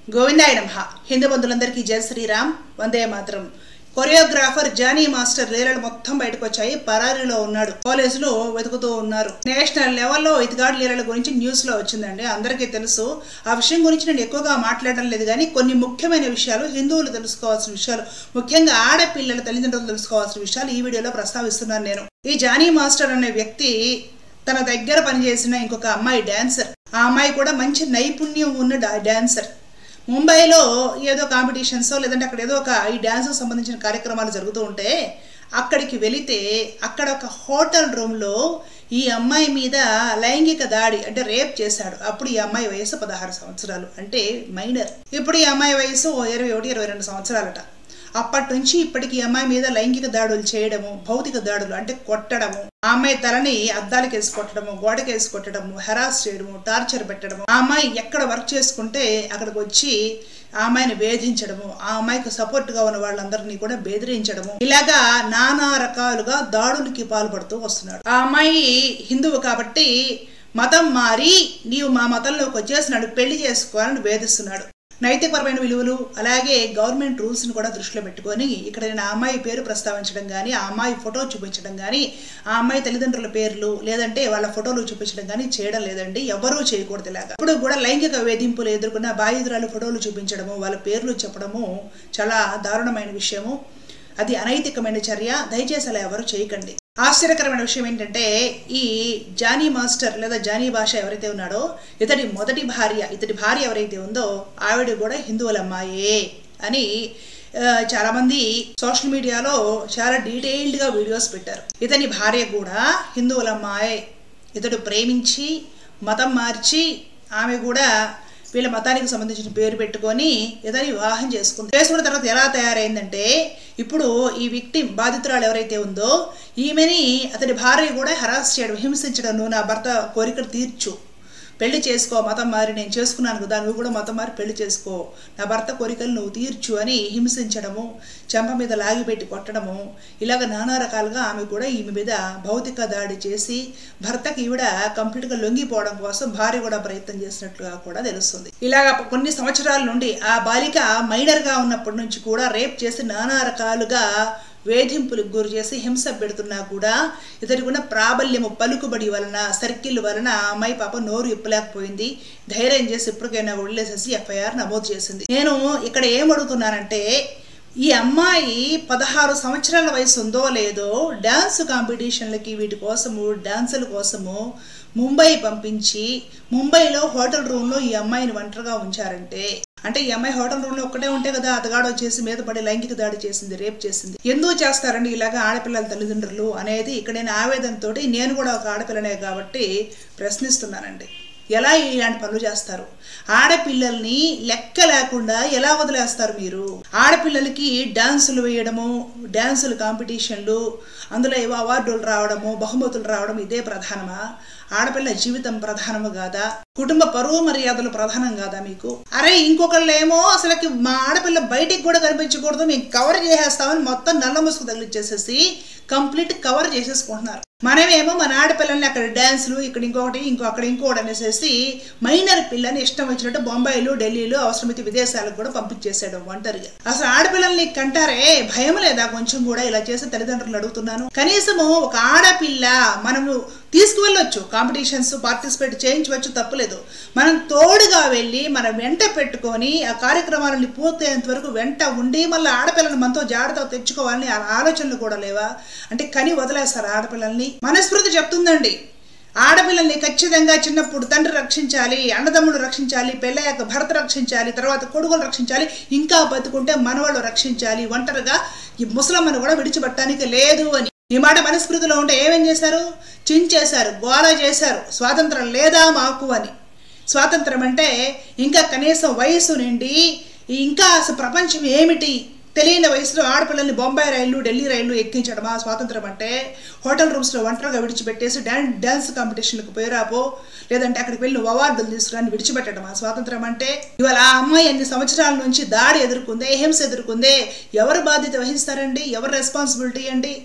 గోవిందాయ నమః హిందూ బంధువులందరికీ జయ శ్రీరామ్ వందే మాత్రం కొరియోగ్రాఫర్ జానీ మాస్టర్ లీలలు మొత్తం బయటకు వచ్చాయి పరారీలో ఉన్నాడు కాలేజీలో వెతుకుతూ ఉన్నారు నేషనల్ లెవెల్లో ఇతగాడు లీలల గురించి న్యూస్ లో వచ్చిందండి అందరికీ తెలుసు ఆ విషయం గురించి నేను ఎక్కువగా మాట్లాడడం లేదు కానీ కొన్ని ముఖ్యమైన విషయాలు హిందువులు తెలుసుకోవాల్సిన విషయాలు ముఖ్యంగా ఆడపిల్లల తల్లిదండ్రులు తెలుసుకోవాల్సిన విషయాలు ఈ వీడియోలో ప్రస్తావిస్తున్నాను నేను ఈ జానీ మాస్టర్ అనే వ్యక్తి తన దగ్గర పనిచేసిన ఇంకొక అమ్మాయి డాన్సర్ ఆ అమ్మాయి కూడా మంచి నైపుణ్యం ఉన్న డా- డాన్సర్ ముంబైలో ఏదో కాంపిటీషన్స్ లేదంటే అక్కడ ఏదో ఒక ఈ డ్యాన్స్కి సంబంధించిన కార్యక్రమాలు జరుగుతూ ఉంటే అక్కడికి వెళితే అక్కడ ఒక హోటల్ రూమ్లో ఈ అమ్మాయి మీద లైంగిక దాడి అంటే రేప్ చేశాడు అప్పుడు ఈ అమ్మాయి వయసు పదహారు సంవత్సరాలు అంటే మైనర్ ఇప్పుడు ఈ అమ్మాయి వయసు ఇరవై ఒకటి ఇరవై రెండు సంవత్సరాలట అప్పటి నుంచి ఇప్పటికి ఈ అమ్మాయి మీద లైంగిక దాడులు చేయడము భౌతిక దాడులు అంటే కొట్టడము ఆ అమ్మాయి తలని అద్దాలకి వేసి కొట్టడము గోడకి వేసి కొట్టడము హెరాస్ చేయడము టార్చర్ పెట్టడము ఆ అమ్మాయి ఎక్కడ వర్క్ చేసుకుంటే అక్కడికి వచ్చి ఆ అమ్మాయిని వేధించడము ఆ అమ్మాయికి సపోర్ట్ గా ఉన్న వాళ్ళందరినీ కూడా బెదిరించడము ఇలాగా నానా రకాలుగా దాడులకి పాల్పడుతూ వస్తున్నాడు ఆ అమ్మాయి హిందువు కాబట్టి మతం మారి నీవు మా మతంలోకి వచ్చేసినాడు పెళ్లి చేసుకోవాలని వేధిస్తున్నాడు నైతికపరమైన విలువలు అలాగే గవర్నమెంట్ రూల్స్ని కూడా దృష్టిలో పెట్టుకొని ఇక్కడ నేను ఆ అమ్మాయి పేరు ప్రస్తావించడం కానీ ఆ అమ్మాయి ఫోటో చూపించడం కానీ ఆ అమ్మాయి తల్లిదండ్రుల పేర్లు లేదంటే వాళ్ళ ఫోటోలు చూపించడం కానీ చేయడం లేదండి ఎవరూ చేయకూడదు ఇలాగా ఇప్పుడు కూడా లైంగిక వేధింపులు ఎదుర్కొన్న బాధితురాలు ఫోటోలు చూపించడము వాళ్ళ పేర్లు చెప్పడము చాలా దారుణమైన విషయము అది అనైతికమైన చర్య దయచేసి అలా ఎవరు చేయకండి ఆశ్చర్యకరమైన విషయం ఏంటంటే ఈ జానీ మాస్టర్ లేదా జానీ భాష ఎవరైతే ఉన్నాడో ఇతడి మొదటి భార్య ఇతడి భార్య ఎవరైతే ఉందో ఆవిడ కూడా హిందువుల అమ్మాయే అని ఆ, చాలామంది సోషల్ మీడియాలో చాలా డీటెయిల్డ్గా వీడియోస్ పెట్టారు ఇతని భార్య కూడా హిందువుల అమ్మాయే ఇతడు ప్రేమించి మతం మార్చి ఆమె కూడా వీళ్ళ మతానికి సంబంధించిన పేరు పెట్టుకొని ఇతని వివాహం చేసుకుంది చేసుకున్న తర్వాత ఎలా తయారైందంటే ఇప్పుడు ఈ విక్టిమ్ బాధితురాలు ఎవరైతే ఉందో ఈమెని అతడి భార్య కూడా హరాస్ చేయడం హింసించడం నువ్వు నా భర్త కోరికలు తీర్చు పెళ్లి చేసుకో మతం మారి నేను చేసుకున్నాను కదా నువ్వు కూడా మతం మారి పెళ్లి చేసుకో నా భర్త కోరికలు నువ్వు తీర్చు అని హింసించడము చెంప మీద లాగిపెట్టి కొట్టడము ఇలాగ నానా రకాలుగా ఆమె కూడా ఈమె మీద భౌతిక దాడి చేసి భర్తకి ఈవిడ కంప్లీట్గా లొంగిపోవడం కోసం భార్య కూడా ప్రయత్నం చేసినట్లుగా కూడా తెలుస్తుంది ఇలాగ కొన్ని సంవత్సరాల నుండి ఆ బాలిక మైనర్గా ఉన్నప్పటి నుంచి కూడా రేప్ చేసి నానా రకాలుగా వేధింపులకు గురి చేసి హింస పెడుతున్నా కూడా ఇతడికి ఉన్న ప్రాబల్యము పలుకుబడి వలన సర్కిల్ వలన ఆ అమ్మాయి పాప నోరు ఇప్పలేకపోయింది ధైర్యం చేసి ఇప్పటికైనా వదిలేసేసి ఎఫ్ఐఆర్ నమోదు చేసింది నేను ఇక్కడ ఏం అడుగుతున్నానంటే ఈ అమ్మాయి పదహారు సంవత్సరాల వయసు ఉందో లేదో డ్యాన్స్ కాంపిటీషన్లకి వీటి కోసము డ్యాన్సుల కోసము ముంబై పంపించి ముంబైలో హోటల్ రూమ్లో ఈ అమ్మాయిని ఒంటరిగా ఉంచారంటే అంటే ఈ అమ్మాయి హోటల్ రూమ్లో ఒక్కటే ఉంటే కదా అతగాడు వచ్చేసి మీద పడి లైంగిక దాడి చేసింది రేప్ చేసింది ఎందుకు చేస్తారండి ఇలాగ ఆడపిల్లల తల్లిదండ్రులు అనేది ఇక్కడ నేను ఆవేదనతోటి నేను కూడా ఒక ఆడపిల్లనే కాబట్టి ప్రశ్నిస్తున్నానండి ఎలా ఇలాంటి పనులు చేస్తారు ఆడపిల్లల్ని లెక్క లేకుండా ఎలా వదిలేస్తారు మీరు ఆడపిల్లలకి డాన్సులు వేయడము డాన్సులు కాంపిటీషన్లు అందులో ఏవో అవార్డులు రావడము బహుమతులు రావడం ఇదే ప్రధానమా ఆడపిల్ల జీవితం ప్రధానము కాదా కుటుంబ పరువు మర్యాదలు ప్రధానం కాదా మీకు అరే ఇంకొకళ్ళు ఏమో అసలుకి మా ఆడపిల్ల బయటికి కూడా కనిపించకూడదు మేము కవర్ చేసేస్తామని మొత్తం నల్ల ముసుగు తగిలిచ్చేసేసి కంప్లీట్ కవర్ చేసేసుకుంటున్నారు మనమేమో మన ఆడపిల్లల్ని అక్కడ డ్యాన్సులు ఇక్కడ ఇంకొకటి ఇంకో అక్కడ ఇంకోటి అనేసేసి మైనర్ పిల్లని ఇష్టం వచ్చినట్టు బొంబాయిలు ఢిల్లీలో అవసరమైతే విదేశాలకు కూడా పంపించేసాడు ఒంటరిగా అసలు ఆడపిల్లల్ని కంటారే భయం లేదా కొంచెం కూడా ఇలా చేసే తల్లిదండ్రులు అడుగుతున్నాను కనీసము ఒక ఆడపిల్ల మనము తీసుకువెళ్ళొచ్చు కాంపిటీషన్స్ పార్టిసిపేట్ చేయించవచ్చు తప్పులేదు మనం తోడుగా వెళ్ళి మనం వెంట పెట్టుకొని ఆ కార్యక్రమాలని పూర్తయ్యేంత వరకు వెంట ఉండి మళ్ళీ ఆడపిల్లని మనతో జాగ్రత్త తెచ్చుకోవాలని ఆ ఆలోచనలు కూడా లేవా అంటే కని వదిలేస్తారు ఆడపిల్లల్ని మనస్ఫృతి చెప్తుందండి ఆడపిల్లల్ని ఖచ్చితంగా చిన్నప్పుడు తండ్రి రక్షించాలి అన్నదమ్ముడు రక్షించాలి పెళ్ళయ్యాక భర్త రక్షించాలి తర్వాత కొడుకులు రక్షించాలి ఇంకా బతుకుంటే మనవాళ్ళు రక్షించాలి ఒంటరిగా ఈ ముసలమ్మను కూడా విడిచిపెట్టడానికి లేదు అని ఈ మాట మనస్ఫృతిలో ఉంటే ఏమేం చేశారు చించేశారు గోల చేశారు స్వాతంత్రం లేదా మాకు అని స్వాతంత్రం అంటే ఇంకా కనీసం వయసు నిండి ఇంకా అసలు ప్రపంచం ఏమిటి తెలియని వయసులో ఆడపిల్లల్ని బొంబాయి రైళ్లు ఢిల్లీ రైళ్లు ఎక్కించడమా స్వాతంత్రం అంటే హోటల్ రూమ్స్లో ఒంటరిగా విడిచిపెట్టేసి డాన్ డ్యాన్స్ కాంపిటీషన్లకు పోయిరాపో లేదంటే అక్కడికి వెళ్ళి నువ్వు అవార్డులు తీసుకురాని విడిచిపెట్టడమా స్వాతంత్రం అంటే ఇవాళ ఆ అమ్మాయి అన్ని సంవత్సరాల నుంచి దాడి ఎదుర్కొందే హింస ఎదుర్కొందే ఎవరు బాధ్యత వహిస్తారండి ఎవరు రెస్పాన్సిబిలిటీ అండి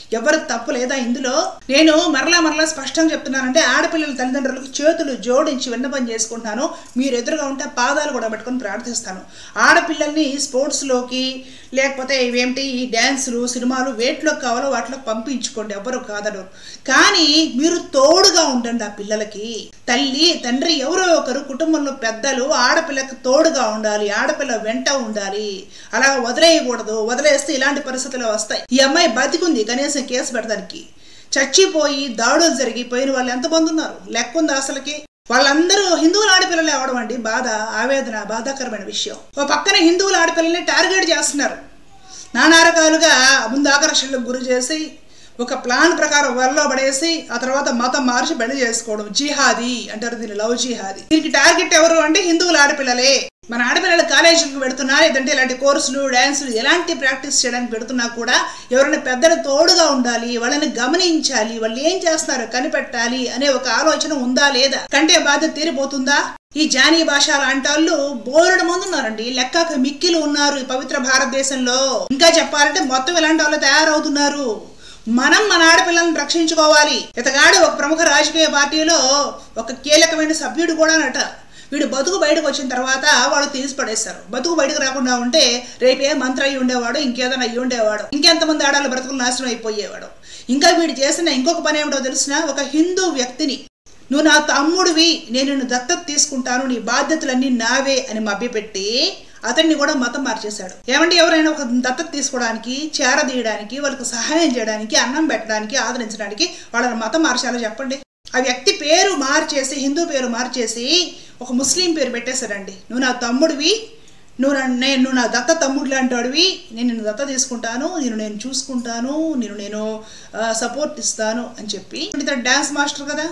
ఎవరు తప్పు లేదా ఇందులో నేను మరలా మరలా స్పష్టంగా చెప్తున్నానంటే ఆడపిల్లల తల్లిదండ్రులకు చేతులు జోడించి విన్నపం చేసుకుంటున్నాను మీరు ఎదురుగా ఉంటే పాదాలు కూడా పట్టుకొని ప్రార్థిస్తాను ఆడపిల్లల్ని స్పోర్ట్స్లోకి లేకపోతే ఇవేమిటి ఈ డ్యాన్సులు సినిమాలు వేటిలోకి కావాలో వాటిలోకి పంపించుకోండి ఎవరు కాదరు కానీ మీరు తోడుగా ఉండండి ఆ పిల్లలకి తల్లి తండ్రి ఎవరో ఒకరు కుటుంబంలో పెద్దలు ఆడపిల్లకి తోడుగా ఉండాలి ఆడపిల్ల వెంట ఉండాలి అలా వదిలేయకూడదు వదిలేస్తే ఇలాంటి పరిస్థితులు వస్తాయి ఈ అమ్మాయి బతికుంది కనీసం కేసు పెడతానికి చచ్చిపోయి దాడులు జరిగిపోయిన వాళ్ళు ఎంతమంది ఉన్నారు లెక్క ఉంది అసలుకి వాళ్ళందరూ హిందువుల ఆడపిల్లలే అవడం అండి బాధ ఆవేదన బాధాకరమైన విషయం ఓ పక్కన హిందువుల ఆడపిల్లల్ని టార్గెట్ చేస్తున్నారు నానా రకాలుగా ముందు ఆకర్షణలకు గురి చేసి ఒక ప్లాన్ ప్రకారం వరలో పడేసి ఆ తర్వాత మతం మార్చి పెళ్లి చేసుకోవడం జిహాదీ అంటారు దీన్ని లవ్ జిహాదీ దీనికి టార్గెట్ ఎవరు అంటే హిందువుల ఆడపిల్లలే మన ఆడపిల్లలు కాలేజీకి పెడుతున్నా లేదంటే ఇలాంటి కోర్సులు డ్యాన్సులు ఎలాంటి ప్రాక్టీస్ చేయడానికి పెడుతున్నా కూడా ఎవరైనా పెద్దలు తోడుగా ఉండాలి వాళ్ళని గమనించాలి వాళ్ళు ఏం చేస్తున్నారో కనిపెట్టాలి అనే ఒక ఆలోచన ఉందా లేదా కంటే బాధ్యత తీరిపోతుందా ఈ జానీ భాష లాంటి వాళ్ళు బోలెడు మంది ఉన్నారండి లెక్కకు మిక్కిలు ఉన్నారు ఈ పవిత్ర భారతదేశంలో ఇంకా చెప్పాలంటే మొత్తం ఇలాంటి వాళ్ళు తయారవుతున్నారు మనం మన ఆడపిల్లలను రక్షించుకోవాలి ఇతగాడు ఒక ప్రముఖ రాజకీయ పార్టీలో ఒక కీలకమైన సభ్యుడు కూడా నట వీడు బతుకు బయటకు వచ్చిన తర్వాత వాళ్ళు తీసి పడేస్తారు బతుకు బయటకు రాకుండా ఉంటే రేపే మంత్రి అయ్యి ఉండేవాడు ఇంకేదైనా అయ్యి ఉండేవాడు ఇంకెంతమంది ఆడాలి బ్రతుకులు నాశనం అయిపోయేవాడు ఇంకా వీడు చేసిన ఇంకొక పని ఏమిటో తెలిసిన ఒక హిందూ వ్యక్తిని నువ్వు నా తమ్ముడివి నేను నిన్ను దత్తత తీసుకుంటాను నీ బాధ్యతలన్నీ నావే అని మభ్యపెట్టి అతన్ని కూడా మతం మార్చేశాడు ఏమంటే ఎవరైనా ఒక దత్తత తీసుకోవడానికి చేరదీయడానికి వాళ్ళకి సహాయం చేయడానికి అన్నం పెట్టడానికి ఆదరించడానికి వాళ్ళని మతం మార్చాలో చెప్పండి ఆ వ్యక్తి పేరు మార్చేసి హిందూ పేరు మార్చేసి ఒక ముస్లిం పేరు పెట్టేశాడండి నువ్వు నా తమ్ముడివి నువ్వు నన్ను నేను నువ్వు నా దత్త తమ్ముడు లాంటి వాడివి నేను నిన్ను దత్త తీసుకుంటాను నేను నేను చూసుకుంటాను నేను నేను సపోర్ట్ ఇస్తాను అని చెప్పి ఇతను డ్యాన్స్ మాస్టర్ కదా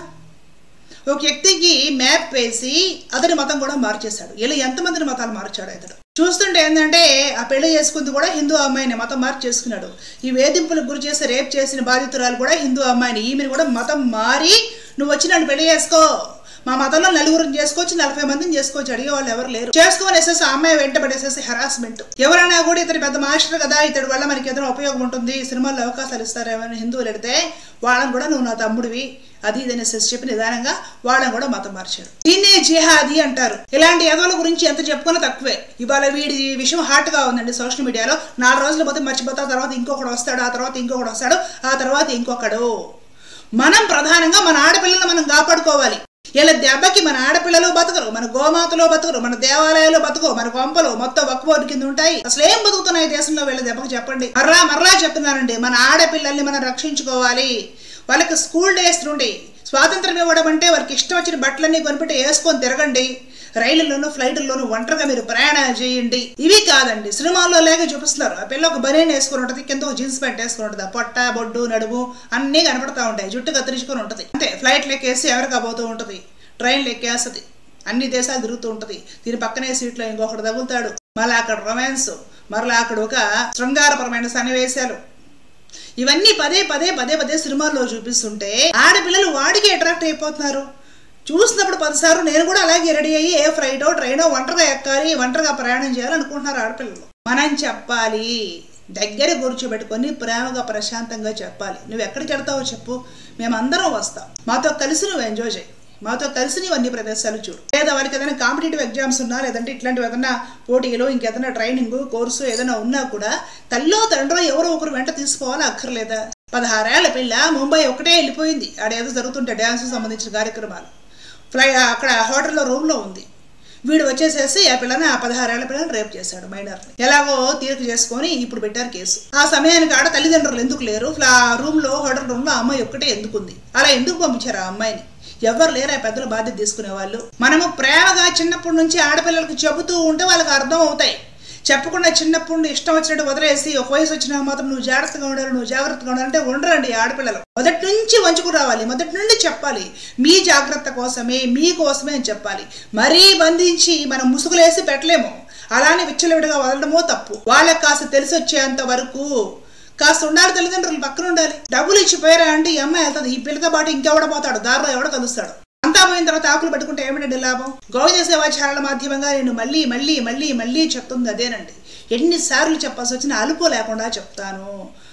ఒక వ్యక్తికి మ్యాప్ వేసి అతని మతం కూడా మార్చేశాడు ఇలా ఎంతమందిని మతాలు మార్చాడు ఇతడు చూస్తుంటే ఏంటంటే ఆ పెళ్లి చేసుకుంది కూడా హిందూ అమ్మాయిని మతం మార్చి చేసుకున్నాడు ఈ వేధింపులకు గురి చేసి రేప్ చేసిన బాధితురాలు కూడా హిందూ అమ్మాయిని ఈమెను కూడా మతం మారి నువ్వు వచ్చి నన్ను పెళ్లి చేసుకో మా మతంలో నలుగురిని చేసుకోవచ్చు నలభై మందిని చేసుకోవచ్చు అడిగే వాళ్ళు ఎవరు లేరు చేసుకోని వేసేసి ఆ అమ్మాయి వెంట పడేసేసి హెరాస్మెంట్ ఎవరైనా కూడా ఇతని పెద్ద మాస్టర్ కదా ఇతడి వల్ల మనకి ఏదైనా ఉపయోగం ఉంటుంది సినిమాల్లో అవకాశాలు ఇస్తారేమని హిందువులు ఎడితే వాళ్ళని కూడా నువ్వు నా తమ్ముడివి అది ఇది అనేసి చెప్పి నిదానంగా వాళ్ళని కూడా మతం మార్చాడు దీన్నే జిహాదీ అంటారు ఇలాంటి ఎదవల గురించి ఎంత చెప్పుకున్నా తక్కువే ఇవాళ వీడి విషయం హాట్ గా ఉందండి సోషల్ మీడియాలో నాలుగు రోజులు పోతే మర్చిపోతా తర్వాత ఇంకొకడు వస్తాడు ఆ తర్వాత ఇంకొకడు వస్తాడు ఆ తర్వాత ఇంకొకడు మనం ప్రధానంగా మన ఆడపిల్లలను మనం కాపాడుకోవాలి ఇలా దెబ్బకి మన ఆడపిల్లలు బతకరు మన గోమాతలో బతకరు మన దేవాలయాలు బతకరు మన కొంపలు మొత్తం ఒక్కబోర్డు కింద ఉంటాయి అసలు ఏం బతుకుతున్నాయి దేశంలో వీళ్ళ దెబ్బకి చెప్పండి మరలా మరలా చెప్తున్నానండి మన ఆడపిల్లల్ని మనం రక్షించుకోవాలి వాళ్ళకి స్కూల్ డేస్ నుండి స్వాతంత్రం ఇవ్వడం అంటే వారికి ఇష్టం వచ్చిన బట్టలన్నీ కొనిపెట్టి వేసుకొని తిరగండి రైళ్లలోను ఫ్లైట్లలోను ఒంటరిగా మీరు ప్రయాణం చేయండి ఇవి కాదండి సినిమాల్లో లేక చూపిస్తున్నారు ఆ పిల్ల ఒక బనీన్ వేసుకుని ఉంటుంది కింద ఒక జీన్స్ ప్యాంట్ వేసుకుని ఉంటుంది ఆ పొట్ట బొడ్డు నడుము అన్నీ కనపడతా ఉంటాయి జుట్టు కత్తిరించుకొని ఉంటుంది అంతే ఫ్లైట్లు ఎక్కేసి ఎవరికి పోతూ ఉంటుంది ట్రైన్లు ఎక్కేస్తుంది అన్ని దేశాలు తిరుగుతూ ఉంటుంది దీని పక్కనే సీట్లో ఇంకొకటి తగులుతాడు మళ్ళీ అక్కడ రొమాన్స్ మరలా అక్కడ ఒక శృంగారపరమైన సన్నివేశాలు ఇవన్నీ పదే పదే పదే పదే సినిమాల్లో చూపిస్తుంటే ఆడపిల్లలు వాడికి అట్రాక్ట్ అయిపోతున్నారు చూసినప్పుడు పదిసార్లు నేను కూడా అలాగే రెడీ అయ్యి ఏ ఫ్లైటో ట్రైనో ఒంటరిగా ఎక్కాలి ఒంటరిగా ప్రయాణం చేయాలి అనుకుంటున్నారు ఆడపిల్లలు మనం చెప్పాలి దగ్గర కూర్చోబెట్టుకొని ప్రేమగా ప్రశాంతంగా చెప్పాలి నువ్వు ఎక్కడికి వెళ్తావో చెప్పు మేమందరం వస్తాం మాతో కలిసి నువ్వు ఎంజాయ్ చేయి మాతో కలిసి నీవు అన్ని ప్రదేశాలు చూడు లేదా వారికి ఏదైనా కాంపిటేటివ్ ఎగ్జామ్స్ ఉన్నా లేదంటే ఇట్లాంటివి ఏదైనా పోటీలు ఇంకేదైనా ట్రైనింగ్ కోర్సు ఏదైనా ఉన్నా కూడా తల్లో తండ్రో ఎవరో ఒకరు వెంట తీసుకోవాలా అక్కర్లేదా పదహారేళ్ల పిల్ల ముంబై ఒకటే వెళ్ళిపోయింది ఆడేదో జరుగుతుంటే డ్యాన్స్ సంబంధించిన కార్యక్రమాలు ఫ్లై అక్కడ హోటల్లో రూమ్లో ఉంది వీడు వచ్చేసేసి ఆ పిల్లని ఆ పదహారేళ్ల పిల్లని రేప్ చేశాడు మైనర్ని ఎలాగో తీరిక చేసుకొని ఇప్పుడు పెట్టారు కేసు ఆ సమయానికి ఆడ తల్లిదండ్రులు ఎందుకు లేరు ఆ రూమ్ లో హోటల్ రూమ్ లో అమ్మాయి ఒక్కటే ఎందుకుంది అలా ఎందుకు పంపించారు ఆ అమ్మాయిని ఎవరు లేరా పెద్దల బాధ్యత తీసుకునే వాళ్ళు మనము ప్రేమగా చిన్నప్పటి నుంచి ఆడపిల్లలకు చెబుతూ ఉంటే వాళ్ళకి అర్థం అవుతాయి చెప్పకుండా చిన్నప్పుడు నుండి ఇష్టం వచ్చినట్టు వదిలేసి ఒక వయసు వచ్చినా మాత్రం నువ్వు జాగ్రత్తగా ఉండాలి నువ్వు జాగ్రత్తగా ఉండాలంటే ఉండరండి ఆడపిల్లలు మొదటి నుంచి వంచుకు రావాలి మొదటి నుండి చెప్పాలి మీ జాగ్రత్త కోసమే మీ కోసమే అని చెప్పాలి మరీ బంధించి మనం ముసుగులేసి పెట్టలేము అలానే విచ్చలవిడిగా వదలడమో తప్పు వాళ్ళకి కాస్త తెలిసి వచ్చేంత వరకు కాస్త ఉండాలి తల్లిదండ్రులు పక్కన ఉండాలి డబ్బులు ఇచ్చిపోయారా అంటే ఈ అమ్మాయి వెళ్తుంది ఈ పిల్లతో పాటు ఇంకెవడ పోతాడు దారిలో ఎవడ కలుస్తాడు అంతా పోయిన తర్వాత ఆకులు పెట్టుకుంటే ఏమిటండి లాభం గోవింద సేవాచారాల మాధ్యమంగా నేను మళ్ళీ మళ్ళీ మళ్ళీ మళ్ళీ చెప్తుంది అదేనండి ఎన్నిసార్లు చెప్పాల్సి వచ్చినా అలుపు లేకుండా చెప్తాను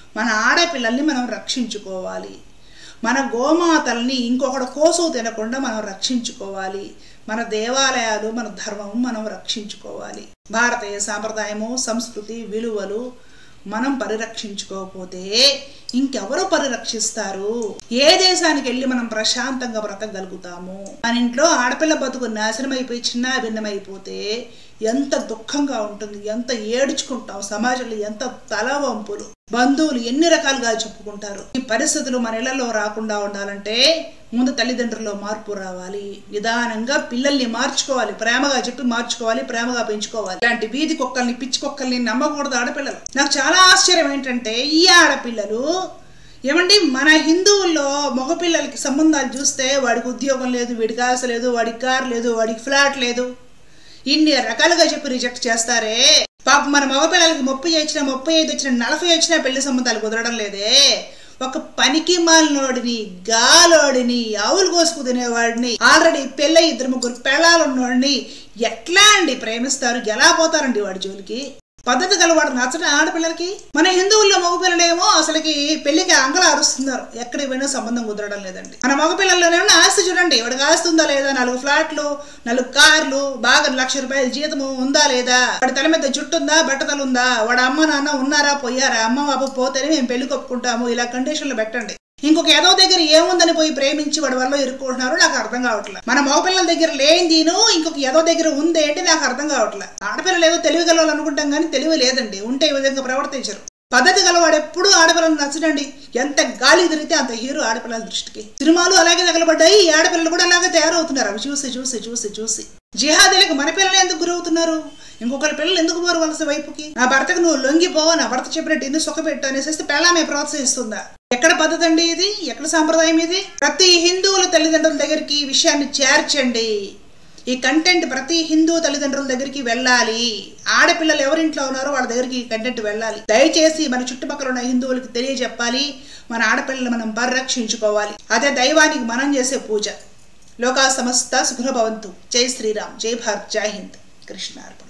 మన ఆడపిల్లల్ని మనం రక్షించుకోవాలి మన గోమాతల్ని ఇంకొకడు కోసు తినకుండా మనం రక్షించుకోవాలి మన దేవాలయాలు మన ధర్మం మనం రక్షించుకోవాలి భారతీయ సాంప్రదాయము సంస్కృతి విలువలు మనం పరిరక్షించుకోకపోతే ఇంకెవరు పరిరక్షిస్తారు ఏ దేశానికి వెళ్ళి మనం ప్రశాంతంగా బ్రతకగలుగుతాము మన ఇంట్లో ఆడపిల్ల బతుకు నాశనం అయిపోయి చిన్న భిన్నమైపోతే ఎంత దుఃఖంగా ఉంటుంది ఎంత ఏడ్చుకుంటాం సమాజంలో ఎంత తలవంపులు బంధువులు ఎన్ని రకాలుగా చెప్పుకుంటారు ఈ పరిస్థితులు మన ఇళ్లలో రాకుండా ఉండాలంటే ముందు తల్లిదండ్రుల్లో మార్పు రావాలి నిదానంగా పిల్లల్ని మార్చుకోవాలి ప్రేమగా చెప్పి మార్చుకోవాలి ప్రేమగా పెంచుకోవాలి ఇలాంటి వీధి కుక్కల్ని పిచ్చి కుక్కల్ని నమ్మకూడదు ఆడపిల్లలు నాకు చాలా ఆశ్చర్యం ఏంటంటే ఈ ఆడపిల్లలు ఏమండి మన హిందువుల్లో మగపిల్లలకి సంబంధాలు చూస్తే వాడికి ఉద్యోగం లేదు వీడికి ఆశ లేదు వాడికి కార్ లేదు వాడికి ఫ్లాట్ లేదు ఇన్ని రకాలుగా చెప్పి రిజెక్ట్ చేస్తారే పాప మన మగపిల్లలకి ముప్పై వచ్చినా ముప్పై ఐదు వచ్చినా నలభై వచ్చినా పెళ్లి సంబంధాలు కుదరడం లేదే ఒక పనికి మాలినోడిని గాలోడిని ఆవులు కోసుకు తినేవాడిని ఆల్రెడీ పెళ్ళై ఇద్దరు ముగ్గురు పెళ్ళాలున్నోడిని ఎట్లా అండి ప్రేమిస్తారు ఎలా పోతారండి వాడి జోలికి పద్ధతి గలవాడు నచ్చడం ఆడపిల్లలకి మన హిందువుల్లో మగపిల్లలేమో అసలుకి పెళ్లికి అంగళ అరుస్తున్నారు ఎక్కడికి పోయినా సంబంధం కుదరడం లేదండి మన మగపిల్లల్లోనేమో ఆస్తి చూడండి వాడికి ఆస్తి ఉందా లేదా నాలుగు ఫ్లాట్లు నాలుగు కార్లు బాగా లక్ష రూపాయల జీతము ఉందా లేదా వాడి తల మీద జుట్టు ఉందా బట్టతలు ఉందా వాడు అమ్మ నాన్న ఉన్నారా పోయారా అమ్మ బాబు పోతేనే మేము పెళ్లి కొప్పుకుంటాము ఇలా కండిషన్లు పెట్టండి ఇంకొక ఏదో దగ్గర ఏముందని పోయి ప్రేమించి వాడి వల్ల ఇరుక్కుంటున్నారు నాకు అర్థం కావట్లేదు మన మగపిల్లల దగ్గర లేనిదిను ఇంకొక ఏదో దగ్గర ఉంది ఏంటి నాకు అర్థం కావట్లేదు ఆడపిల్లలు ఏదో తెలివి గలవాళ్ళు అనుకుంటాం కానీ తెలివి లేదండి ఉంటే ఈ విధంగా ప్రవర్తించరు పద్ధతి గలవాడు ఎప్పుడు ఆడపిల్లలు నచ్చడండి ఎంత గాలి తిరిగితే అంత హీరో ఆడపిల్లల దృష్టికి సినిమాలు అలాగే తగలబడ్డాయి ఈ ఆడపిల్లలు కూడా అలాగే తయారవుతున్నారు అవి చూసి చూసి చూసి చూసి జిహాదీలకు మన పిల్లలు ఎందుకు గురవుతున్నారు ఇంకొకరి పిల్లలు ఎందుకు పోరు వలస వైపుకి నా భర్తకు నువ్వు లొంగిపో నా భర్త చెప్పినట్టు ఎందుకు సుఖపెట్టు అనేసి పెళ్ళామే ప్రోత్సహిస్తుందా ఎక్కడ పద్ధతి అండి ఇది ఎక్కడ సాంప్రదాయం ఇది ప్రతి హిందువుల తల్లిదండ్రుల దగ్గరికి ఈ విషయాన్ని చేర్చండి ఈ కంటెంట్ ప్రతి హిందూ తల్లిదండ్రుల దగ్గరికి వెళ్ళాలి ఆడపిల్లలు ఎవరింట్లో ఉన్నారో వాళ్ళ దగ్గరికి ఈ కంటెంట్ వెళ్ళాలి దయచేసి మన చుట్టుపక్కల ఉన్న హిందువులకి తెలియజెప్పాలి మన ఆడపిల్లలు మనం పరిరక్షించుకోవాలి అదే దైవానికి మనం చేసే పూజ లోకా సమస్త సుఖభవంతు జై శ్రీరామ్ జై భారత్ జై హింద్ కృష్ణార్పణ